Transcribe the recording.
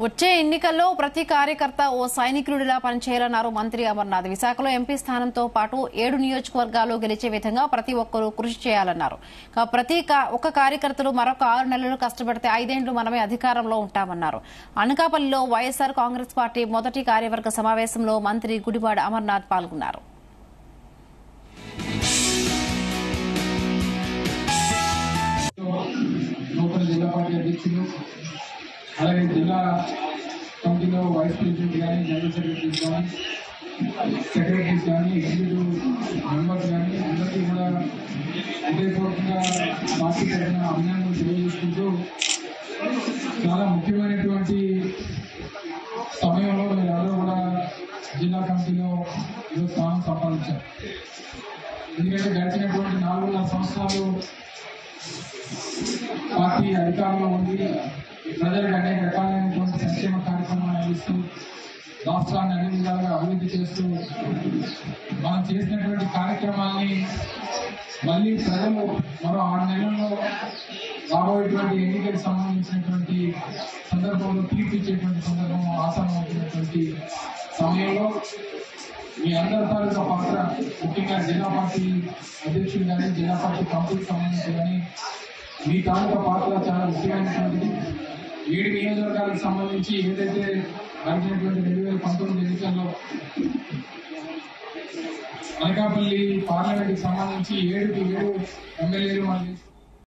వచ్చే ఎన్నికల్లో ప్రతి కార్యకర్త ఓ సైనికుడిలా పనిచేయాలన్నారు మంత్రి అమర్నాథ్ విశాఖలో ఎంపీ స్థానంతో పాటు ఏడు నియోజకవర్గాలు గెలిచే విధంగా ప్రతి ఒక్కరూ కృషి చేయాలన్నారు కా- ప్రతి కా- ఒక్క కార్యకర్తలు మరొక ఆరు నెలలు కష్టపడితే ఐదేండ్లు మనమే అధికారంలో ఉంటామన్నారు అనకాపల్లిలో వైఎస్సార్ కాంగ్రెస్ పార్టీ మొదటి కార్యవర్గ సమావేశంలో మంత్రి గుడివాడ అమర్నాథ్ పాల్గొన్నారు నూతన జిల్లా పార్టీ అధ్యక్షులు అలాగే జిల్లా కమిటీలో వైస్ ప్రెసిడెంట్ కానీ జనరల్ సెక్రటరీస్ కానీ సెక్రటరీస్ కానీ ఎగ్జిక్యూటివ్ మెంబర్స్ కానీ అందరికీ కూడా హృదయపూర్వకంగా పార్టీ తరఫున అభినందనలు తెలియజేసుకుంటూ చాలా ముఖ్యమైనటువంటి సమయంలో మీరందరూ కూడా జిల్లా కమిటీలో ఈరోజు స్థానం సంపాదించారు ఎందుకంటే గడిచినటువంటి నాలుగున్నర సంవత్సరాలు పార్టీ అధికారంలో ఉంది ప్రజలకు అనేక రకాలైనటువంటి సంక్షేమ కార్యక్రమాలు అందిస్తూ రాష్ట్రాన్ని అన్ని విధాలుగా అభివృద్ధి చేస్తూ మనం చేసినటువంటి కార్యక్రమాల్ని మళ్ళీ ప్రజలు మరో ఆరు నెలల్లో రాబోయేటువంటి ఎన్నికలకు సంబంధించినటువంటి సందర్భంలో తీర్పిచ్చేటువంటి సందర్భం ఆసన్నమవుతున్నటువంటి సమయంలో మీ అందరి తాలూకా పాత్ర ముఖ్యంగా జిల్లా పార్టీ అధ్యక్షులు కానీ జిల్లా పార్టీ కమిటీకి సంబంధించి కానీ మీ తాలూకా పాత్ర చాలా ముఖ్యమైనటువంటిది ఏడు నియోజకవర్గాలకు సంబంధించి ఏదైతే జరిగినటువంటి రెండు వేల పంతొమ్మిది ఎన్నికల్లో అనకాపల్లి పార్లమెంట్కి సంబంధించి ఏడుకి ఏడు ఎమ్మెల్యేలు మనం